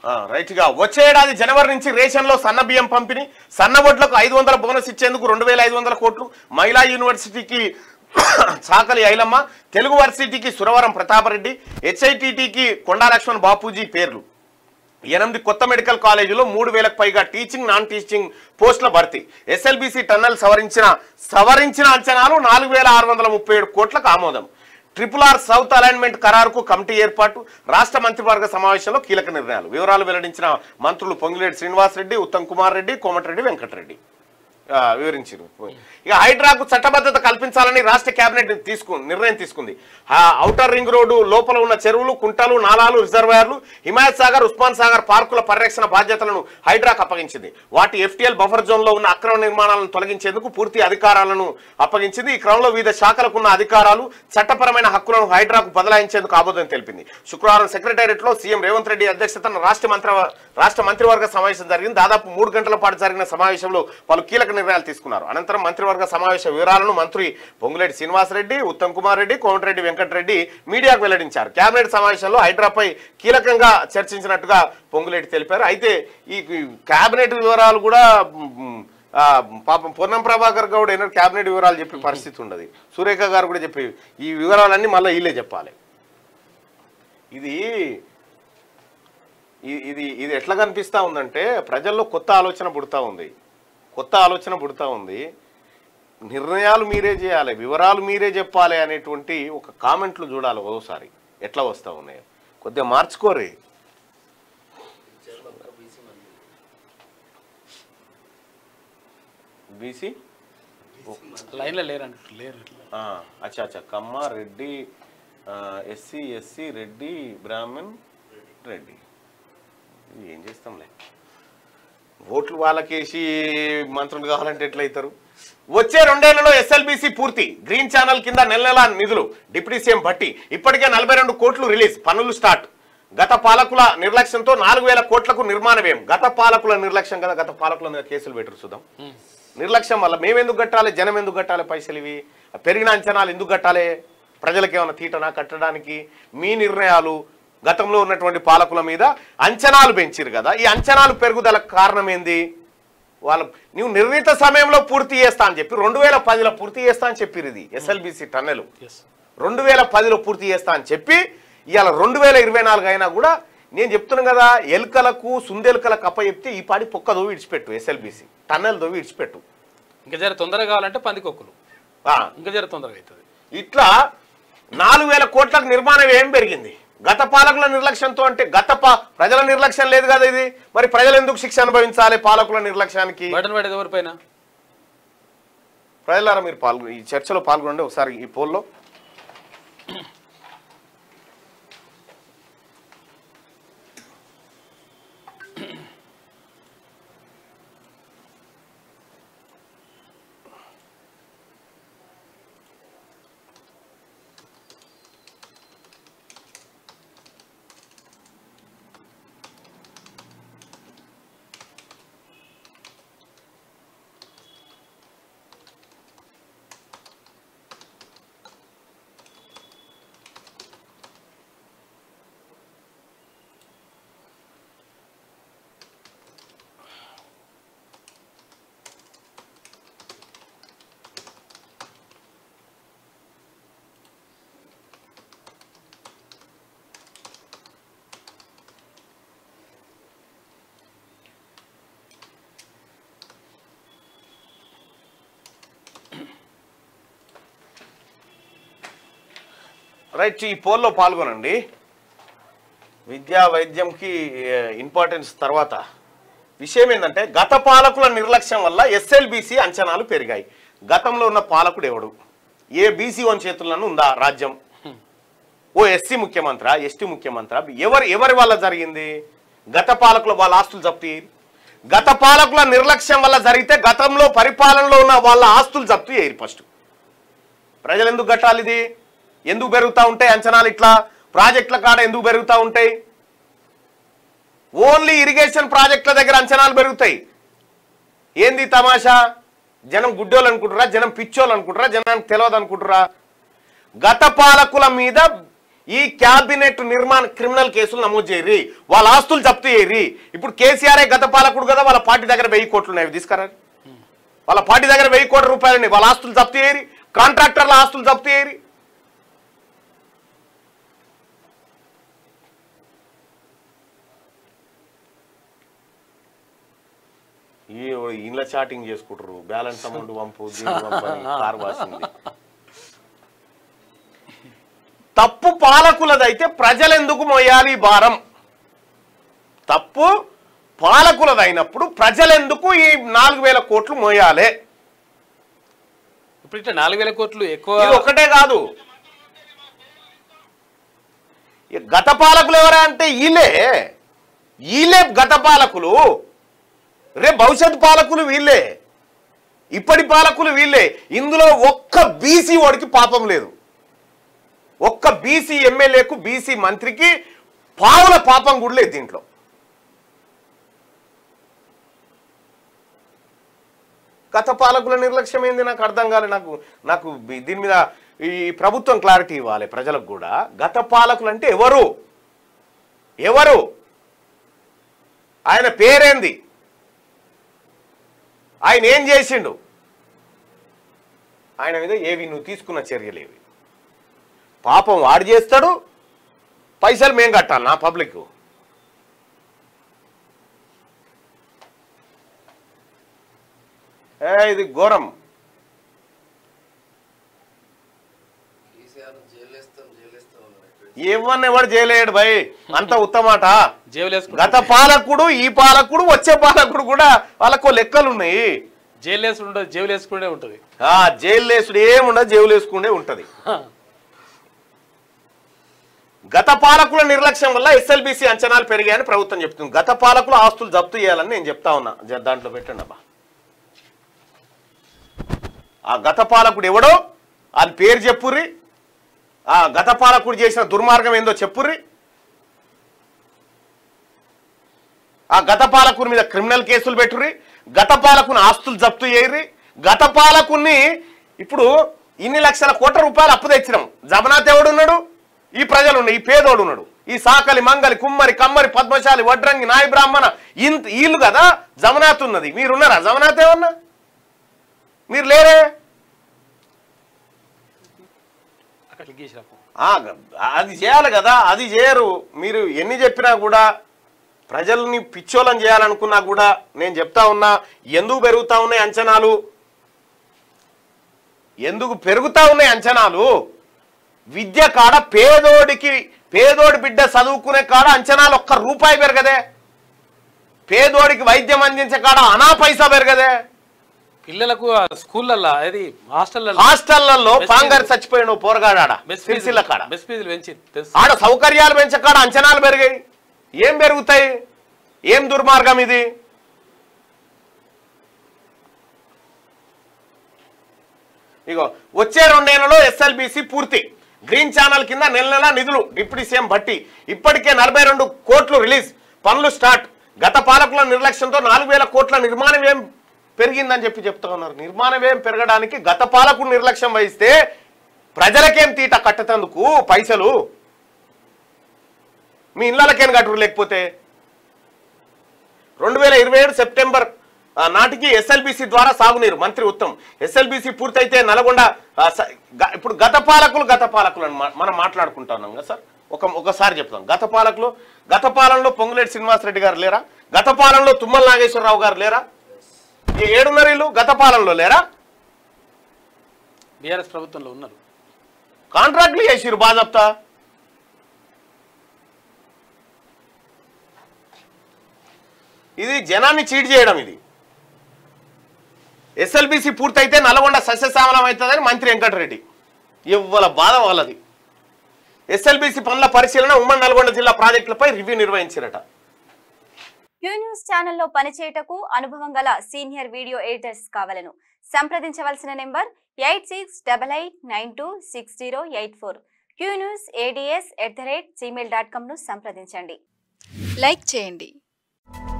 ఆ, రైట్ గా వచ్చే ఏడాది జనవరి నుంచి రేషన్ లో సన్న బియ్యం పంపిణీ సన్న వడ్లకు ఐదు వందల బోనస్ ఇచ్చేందుకు రెండు వేల ఐదు వందల కోట్లు మహిళా యూనివర్సిటీకి చాకలి ఐలమ్మ తెలుగు వర్సిటీకి సురవరం ప్రతాపరెడ్డి హెచ్ఐటిటికి కొండా లక్ష్మణ్ బాపూజీ పేర్లు ఎనిమిది కొత్త మెడికల్ కాలేజీలో మూడు వేలకు పైగా టీచింగ్ నాన్ టీచింగ్ పోస్టుల భర్తీ ఎస్ఎల్బిసి టన్నల్ సవరించిన సవరించిన అంచనాలు నాలుగు వేల ఆరు వందల ముప్పై ఏడు కోట్లకు ఆమోదం ట్రిపుల్ ఆర్ సౌత్ అలైన్మెంట్ ఖరారుకు కమిటీ ఏర్పాటు రాష్ట్ర మంత్రివర్గ సమావేశంలో కీలక నిర్ణయాలు వివరాలు వెల్లడించిన మంత్రులు పొంగిలేటి శ్రీనివాసరెడ్డి ఉత్తమ్ కుమార్ రెడ్డి కోమటిరెడ్డి వెంకటరెడ్డి ఆ, వివరించారు ఇక హైడ్రాకు చట్టబద్ధత కల్పించాలని రాష్ట్ర కేబినెట్ తీసుకు నిర్ణయం తీసుకుంది ఆ, ఔటర్ రింగ్ రోడ్డు లోపల ఉన్న చెరువులు కుంటలు నాలాలు రిజర్వాయర్లు హిమాయత్ సాగర్ ఉస్మాన్ సాగర్ పార్కుల పరిరక్షణ బాధ్యతలను హైడ్రాకు అప్పగించింది వాటి ఎఫ్టీఎల్ బఫర్ జోన్ లో ఉన్న అక్రమ నిర్మాణాలను తొలగించేందుకు పూర్తి అధికారాలను అప్పగించింది ఈ క్రమంలో వివిధ శాఖలకు ఉన్న అధికారాలు చట్టపరమైన హక్కులను హైడ్రాకు బదలాయించేందుకు ఆమోదం తెలిపింది శుక్రవారం సెక్రటేరియట్ లో సీఎం రేవంత్ రెడ్డి అధ్యక్షతన రాష్ట్ర మంత్రి రాష్ట్ర మంత్రివర్గ సమావేశం జరిగింది దాదాపు మూడు గంటల పాటు జరిగిన సమావేశంలో పలు కీలక నిర్ణయాలు తీసుకున్నారు అనంతరం మంత్రివర్గ సమావేశ వివరాలను మంత్రి పొంగులేటి శ్రీనివాసరెడ్డి ఉత్తమ్ కుమార్ రెడ్డి కోమటిరెడ్డి వెంకటరెడ్డి మీడియాకు వెల్లడించారు కేబినెట్ సమావేశంలో హైడ్రాపై కీలకంగా చర్చించినట్టుగా పొంగులేటి తెలిపారు అయితే ఈ ఈ కేబినెట్ వివరాలు కూడా మ్, ఆ, పాపం పొన్నం ప్రభాకర్ గౌడ్ అయినా కేబినెట్ వివరాలు చెప్పే పరిస్థితి ఉండదు సురేఖ గారు కూడా చెప్పి ఈ వివరాలన్నీ మళ్ళీ వీళ్ళే చెప్పాలి ఇది ఇ- ఇది ఇది ఎట్లా కనిపిస్తా ఉందంటే ప్రజల్లో కొత్త ఆలోచన పుడతా ఉంది కొత్త ఆలోచన పుడతా ఉంది నిర్ణయాలు మీరే చేయాలి వివరాలు మీరే చెప్పాలి అనేటువంటి ఒక కామెంట్లు చూడాలి ఓసారి ఎట్లా వస్తా ఉన్నాయి కొద్దిగా మార్చుకోరే బీసీ లైన్లో లేరంట లేరు ఇట్లా ఆ, అచ్చా అచ్చా కమ్మ రెడ్డి ఎస్సీ ఎస్సీ రెడ్డి బ్రాహ్మణ్ రెడ్డి ఇది ఏం చేస్తాంలే ఓట్లు వాళ్ళకేసి మంత్రులు కావాలంటే ఎట్లయితారు వచ్చే రెండేళ్లలో ఎస్ఎల్బిసి పూర్తి గ్రీన్ ఛానల్ కింద నెల నెల నిధులు డిప్యూటీ సీఎం భట్టి ఇప్పటికే నలభై రెండు కోట్లు రిలీజ్ పనులు స్టార్ట్ గత పాలకుల నిర్లక్ష్యంతో నాలుగు వేల కోట్లకు నిర్మాణ వ్యయం గత పాలకుల నిర్లక్ష్యం కదా గత పాలకుల మీద కేసులు పెట్టరు చూద్దాం నిర్లక్ష్యం వల్ల మేము ఎందుకు కట్టాలి జనం ఎందుకు కట్టాలి పైసలు ఇవి పెరిగిన అంచనాలు ఎందుకు కట్టాలి ప్రజలకు ఏమైనా తీటనా కట్టడానికి మీ నిర్ణయాలు గతంలో ఉన్నటువంటి పాలకుల మీద అంచనాలు పెంచిరు కదా ఈ అంచనాలు పెరుగుదల కారణం ఏంది వాళ్ళ నువ్వు నిర్ణీత సమయంలో పూర్తి చేస్తా అని చెప్పి రెండు వేల పదిలో పూర్తి చేస్తా అని చెప్పిరు ఇది ఎస్ఎల్బిసి టన్నెల్ ఎస్ రెండు వేల పదిలో పూర్తి చేస్తా అని చెప్పి ఇవాళ రెండు వేల ఇరవై నాలుగు అయినా కూడా నేను చెప్తున్నాను కదా ఎలుకలకు సుందెలుకలకు అప్ప చెప్తే ఈ పాడి పొక్క దోవి ఇడిచిపెట్టు ఎస్ఎల్బిసి టన్నెల్ దోవి ఇడిచిపెట్టు ఇంకా జర తొందరగా కావాలంటే పందికొక్కులు ఆ, ఇంకా జర తొందరగా అవుతుంది ఇట్లా నాలుగు వేల కోట్లకు నిర్మాణం ఏం పెరిగింది గత పాలకుల నిర్లక్ష్యంతో అంటే గత పా- ప్రజల నిర్లక్ష్యం లేదు కదా ఇది మరి ప్రజలు ఎందుకు శిక్ష అనుభవించాలి పాలకుల నిర్లక్ష్యానికి బటన్ పడేది ఎవరిపైన ప్రజలారా మీరు పాల్గొ ఈ చర్చలో పాల్గొనండి ఒకసారి ఈ పోల్లో రైట్ ఈ పోల్లో పాల్గొనండి విద్యా వైద్యంకి ఇంపార్టెన్స్ తర్వాత విషయం ఏంటంటే గత పాలకుల నిర్లక్ష్యం వల్ల ఎస్ఎల్బిసి అంచనాలు పెరిగాయి గతంలో ఉన్న పాలకుడు ఎవడు ఏ బీసీ వన్ చేతుల్లోనూ ఉందా రాజ్యం ఓ ఎస్సీ ముఖ్యమంత్రి ఎస్టీ ముఖ్యమంత్రి ఎవరు ఎవరి వల్ల జరిగింది గత పాలకుల వాళ్ళ ఆస్తులు జప్తు చేయరు. గత పాలకుల నిర్లక్ష్యం వల్ల జరిగితే గతంలో పరిపాలనలో ఉన్న వాళ్ళ ఆస్తులు జప్తు చేయరు ఫస్ట్ ప్రజలు ఎందుకు కట్టాలి ఇది ఎందుకు పెరుగుతూ ఉంటాయి అంచనాలు ఇట్లా ప్రాజెక్టుల కాడ ఎందుకు పెరుగుతూ ఉంటాయి ఓన్లీ ఇరిగేషన్ ప్రాజెక్టుల దగ్గర అంచనాలు పెరుగుతాయి ఏంది తమాషా జనం గుడ్డోళ్ళు అనుకుంటారా జనం పిచ్చోళ్ళు అనుకుంటారా జనానికి తెలియదు అనుకుంటారా గత పాలకుల మీద ఈ క్యాబినెట్ నిర్మాణ క్రిమినల్ కేసులు నమోదు చేయరి వాళ్ళ ఆస్తులు జప్తు చేయరి ఇప్పుడు కేసీఆర్ గత పాలకుడు కదా వాళ్ళ పార్టీ దగ్గర వెయ్యి కోట్లు ఉన్నాయి అవి తీసుకురా వాళ్ళ పార్టీ దగ్గర వెయ్యి కోట్ల రూపాయలు ఉన్నాయి వాళ్ళ ఆస్తులు జప్తు చేయరి కాంట్రాక్టర్ల ఆస్తులు జప్తు చేయరి ఈ ఇంట్లో చాటింగ్ చేసుకుంటారు బ్యాలెన్స్ అమౌంట్ పంపు దీన్ని పంపు అని కారు వాసింది తప్పు పాలకులదైతే ప్రజలెందుకు మోయాలి ఈ భారం తప్పు పాలకులదైనప్పుడు ప్రజలెందుకు ఈ నాలుగు వేల కోట్లు మోయాలి ఇప్పుడు ఇట్లా నాలుగు వేల కోట్లు ఎక్కువ ఇది ఒకటే కాదు ఈ గత పాలకులు ఎవరా అంటే వీళ్ళే వీళ్ళే గత పాలకులు రేపు భవిష్యత్ పాలకులు వీళ్ళే ఇప్పటి పాలకులు వీళ్ళే ఇందులో ఒక్క బీసీ వాడికి పాపం లేదు ఒక్క బీసీ ఎమ్మెల్యేకు బీసీ మంత్రికి పావుల పాపం కూడా లేదు దీంట్లో గత పాలకుల నిర్లక్ష్యం ఏంది నాకు అర్థం కాలే నాకు నాకు బి- దీని మీద ఈ ప్రభుత్వం క్లారిటీ ఇవ్వాలి ప్రజలకు కూడా గత పాలకులు అంటే ఎవరు ఎవరు ఆయన పేరేంది ఆయన ఏం చేసిండు ఆయన మీద ఏవి నువ్వు తీసుకున్న చర్యలేవి పాపం వాడు చేస్తాడు పైసలు మేం కట్టాలి నా పబ్లిక్ ఏ ఇది ఘోరం కేసీఆర్ జైలేస్తాం జైలేస్తాం అన్నాడు ఎవరిని ఎవడు చేయలేడు భయ్ అంత ఉత్తమాట జైలు వేసుకుంటే గత పాలకుడు ఈ పాలకుడు వచ్చే పాలకుడు కూడా వాళ్ళకు లెక్కలు ఉన్నాయి జైలు వేసుకుంటే ఉండదు జైలు వేసుకుంటే ఉంటుంది ఆ జైలు లేసుడు ఏముండదు జైలు వేసుకుండే ఉంటది గత పాలకుల నిర్లక్ష్యం వల్ల ఎస్ఎల్బిసి అంచనాలు పెరిగాయని ప్రభుత్వం చెప్తుంది గత పాలకుల ఆస్తులు జప్తు చేయాలని నేను చెప్తా ఉన్నా జర దాంట్లో పెట్టండి అబ్బా ఆ గత పాలకుడు ఎవడో ఆయన పేరు చెప్పుర్రి ఆ గత పాలకుడు చేసిన దుర్మార్గం ఏందో చెప్పుర్రి ఆ గత పాలకుని మీద క్రిమినల్ కేసులు పెట్టుర్రి గత పాలకుని ఆస్తులు జప్తు చేయరి గత పాలకుని ఇప్పుడు ఇన్ని లక్షల కోట్ల రూపాయలు అప్పు తెచ్చినాం జగన్నాథ్ ఎవడున్నాడు ఈ ప్రజలు ఉన్నాయి ఈ పేదోడు ఉన్నాడు ఈ సాకలి మంగలి కుమ్మరి కమ్మరి పద్మశాలి వడ్రంగి నాయ బ్రాహ్మణ ఇంత వీళ్ళు కదా జగన్నాథ్ ఉన్నది మీరున్నారా జగన్నాథ్ ఏమన్నా మీరు లేరే అక్కడ క్లిక్ చేసి రాకు. ఆ, అది చేయాలి కదా అది చేయరు మీరు ఎన్ని చెప్పినా కూడా ప్రజల్ని పిచ్చోళం చేయాలనుకున్నా కూడా నేను చెప్తా ఉన్నా ఎందుకు పెరుగుతా ఉన్నాయి అంచనాలు ఎందుకు పెరుగుతా ఉన్నాయి అంచనాలు విద్య కాడ పేదోడికి పేదోడి బిడ్డ చదువుకునే కాడ అంచనాలు ఒక్క రూపాయి పెరగదే పేదోడికి వైద్యం అందించే కాడ అనా పైసా పెరగదే పిల్లలకు ఆ స్కూళ్ళల్లో అది హాస్టల్లో హాస్టళ్లలో మెస్ పాంగారు చచ్చిపోయిన పోరగాడాడ మెస్ సిరిసిల్ల కాడ మెస్ ఫీజులు పెంచి తెలుసు ఆడ సౌకర్యాలు పెంచకాడ అంచనాలు పెరిగాయి ఏం పెరుగుతాయి ఏం దుర్మార్గం ఇది ఇగో వచ్చే రెండేళ్లలో ఎస్ఎల్బిసి పూర్తి గ్రీన్ ఛానల్ కింద నెల నెల నిధులు డిప్యూటీ సీఎం భట్టి ఇప్పటికే నలభై రెండు కోట్లు రిలీజ్ పనులు స్టార్ట్ గత పాలకుల నిర్లక్ష్యంతో నాలుగు వేల కోట్ల నిర్మాణం ఏం పెరిగిందని చెప్పి చెప్తా ఉన్నారు నిర్మాణం ఏం పెరగడానికి గత పాలకుడు నిర్లక్ష్యం వహిస్తే ప్రజలకేం తీట కట్టేందుకు పైసలు మీ ఇళ్ళకేం కట్టరు లేకపోతే రెండు వేల ఇరవై ఏడు సెప్టెంబర్ ఆ, నాటికి ఎస్ఎల్బిసి ద్వారా సాగునీరు మంత్రి ఉత్తమ్ ఎస్ఎల్బిసి పూర్తయితే నల్గొండ ఆ, స- గ- ఇప్పుడు గత పాలకులు గత పాలకులు అని మా- మనం మాట్లాడుకుంటున్నాం కదా సార్ ఒక ఒకసారి చెప్తాం గత పాలకులు గత పాలనలో పొంగులేటి శ్రీనివాసరెడ్డి గారు లేరా గత పాలనలో తుమ్మల నాగేశ్వరరావు గారు లేరా ఈ ఏడున్నర ఇల్లు గత పాలనలో లేరా బీఆర్ఎస్ ప్రభుత్వంలో ఉన్నారు కాంట్రాక్ట్లు చేసిరు బాజప్తా ఇది జనాన్ని చీట్ చేయడం ఇది ఎస్ఎల్బిసి పూర్తయితే నల్గొండ సస్యశ్యామలం అవుతుందని మంత్రి వెంకటరెడ్డి ఇవ్వాల బాధ వాళ్ళది ఎస్ఎల్బిసి పనుల పరిశీలన ఉమ్మడి నల్గొండ జిల్లా ప్రాజెక్టులపై రివ్యూ నిర్వహించారట క్యూ న్యూస్ ఛానల్లో పనిచేయటకు అనుభవం గల సీనియర్ వీడియో ఎడిటర్స్ కావలను సంప్రదించవలసిన number eight six double eight nine two six zero eight four Q news ADS at the rate Gmail dot కామ్ను సంప్రదించండి లైక్ చేయండి